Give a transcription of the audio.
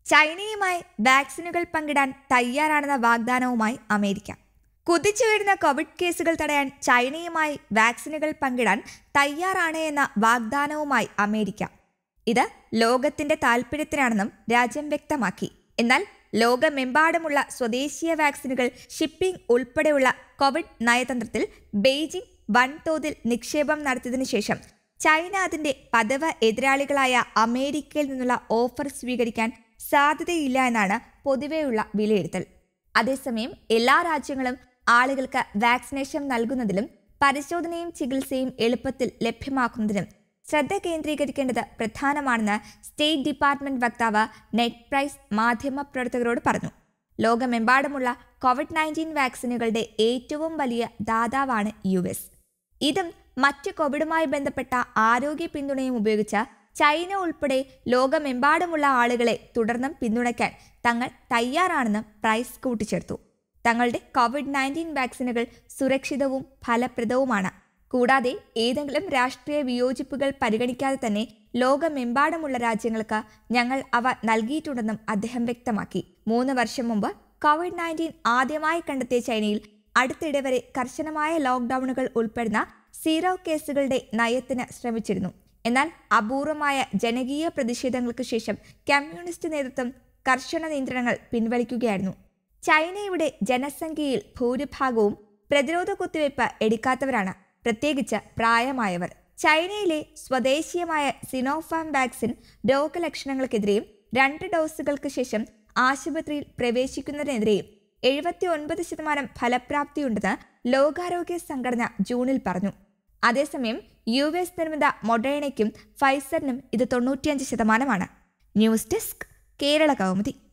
ചൈനയുമായി വാക്സിനുകൾ പങ്കിടാൻ തയ്യാറാണെന്ന വാഗ്ദാനവുമായി അമേരിക്ക കുതിച്ചുവരുന്ന കോവിഡ് കേസുകൾ തടയാൻ ചൈനയുമായി വാക്സിനുകൾ പങ്കിടാൻ തയ്യാറാണ് എന്ന വാഗ്ദാനവുമായി അമേരിക്ക ഇത് ലോകത്തിന്റെ താൽപര്യത്തിനാണെന്നും രാജ്യം വ്യക്തമാക്കി എന്നാൽ ലോകമെമ്പാടുമുള്ള സ്വദേശീയ വാക്സിനുകൾ ഷിപ്പിംഗ് ഉൾപ്പെടെയുള്ള കോവിഡ് നയതന്ത്രത്തിൽ ബെയ്ജിംഗ് വൻതോതിൽ നിക്ഷേപം നടത്തിയതിനു ശേഷം ചൈന അതിന്റെ പദവ എതിരാളികളായ അമേരിക്കയിൽ നിന്നുള്ള ഓഫർ സ്വീകരിക്കാൻ സാധ്യതയില്ല എന്നാണ് പൊതുവെയുള്ള വിലയിരുത്തൽ അതേസമയം എല്ലാ രാജ്യങ്ങളും ആളുകൾക്ക് വാക്സിനേഷൻ നൽകുന്നതിലും പരിശോധനയും ചികിത്സയും എളുപ്പത്തിൽ ലഭ്യമാക്കുന്നതിനും ശ്രദ്ധ കേന്ദ്രീകരിക്കേണ്ടത് പ്രധാനമാണെന്ന് സ്റ്റേറ്റ് ഡിപ്പാർട്ട്മെന്റ് വക്താവ് നെറ്റ് പ്രൈസ് മാധ്യമപ്രവർത്തകരോട് പറഞ്ഞു ലോകമെമ്പാടുമുള്ള കോവിഡ് നയൻറ്റീൻ വാക്സിനുകളുടെ ഏറ്റവും വലിയ ദാതാവാണ് യു എസ് ഇതും മറ്റ് കോവിഡുമായി ബന്ധപ്പെട്ട ആരോഗ്യ പിന്തുണയും ഉപയോഗിച്ച ചൈന ഉൾപ്പെടെ ലോകമെമ്പാടുമുള്ള ആളുകളെ തുടർന്നും പിന്തുണയ്ക്കാൻ തങ്ങൾ തയ്യാറാണെന്ന് പ്രൈസ് കൂട്ടിച്ചേർത്തു തങ്ങളുടെ കോവിഡ് നയൻറ്റീൻ വാക്സിനുകൾ സുരക്ഷിതവും ഫലപ്രദവുമാണ് കൂടാതെ ഏതെങ്കിലും രാഷ്ട്രീയ വിയോജിപ്പുകൾ പരിഗണിക്കാതെ തന്നെ ലോകമെമ്പാടുമുള്ള രാജ്യങ്ങൾക്ക് ഞങ്ങൾ അവ നൽകിയിട്ടുണ്ടെന്നും അദ്ദേഹം വ്യക്തമാക്കി മൂന്ന് വർഷം മുമ്പ് കോവിഡ് നയൻറ്റീൻ ആദ്യമായി കണ്ടെത്തിയ ചൈനയിൽ അടുത്തിടെ വരെ കർശനമായ ലോക്ക്ഡൌണുകൾ ഉൾപ്പെടുന്ന സീറോ കേസുകളുടെ നയത്തിന് ശ്രമിച്ചിരുന്നു എന്നാൽ അപൂർവമായ ജനകീയ പ്രതിഷേധങ്ങൾക്ക് ശേഷം കമ്മ്യൂണിസ്റ്റ് നേതൃത്വം കർശന നിയന്ത്രണങ്ങൾ പിൻവലിക്കുകയായിരുന്നു ചൈനയുടെ ജനസംഖ്യയിൽ ഭൂരിഭാഗവും പ്രതിരോധ കുത്തിവയ്പ് എടുക്കാത്തവരാണ് പ്രത്യേകിച്ച് പ്രായമായവർ ചൈനയിലെ സ്വദേശീയമായ സിനോഫാം വാക്സിൻ രോഗലക്ഷണങ്ങൾക്കെതിരെയും രണ്ട് ഡോസുകൾക്ക് ശേഷം ആശുപത്രിയിൽ പ്രവേശിക്കുന്നതിനെതിരെയും എഴുപത്തി ഒൻപത് ശതമാനം ഫലപ്രാപ്തിയുണ്ടെന്ന് ലോകാരോഗ്യ സംഘടന ജൂണിൽ പറഞ്ഞു അതേസമയം യു എസ് നിർമ്മിത മൊഡേണയ്ക്കും ഫൈസറിനും ഇത് തൊണ്ണൂറ്റിയഞ്ച് ശതമാനമാണ് ന്യൂസ് ഡെസ്ക് കേരള കൗമുദി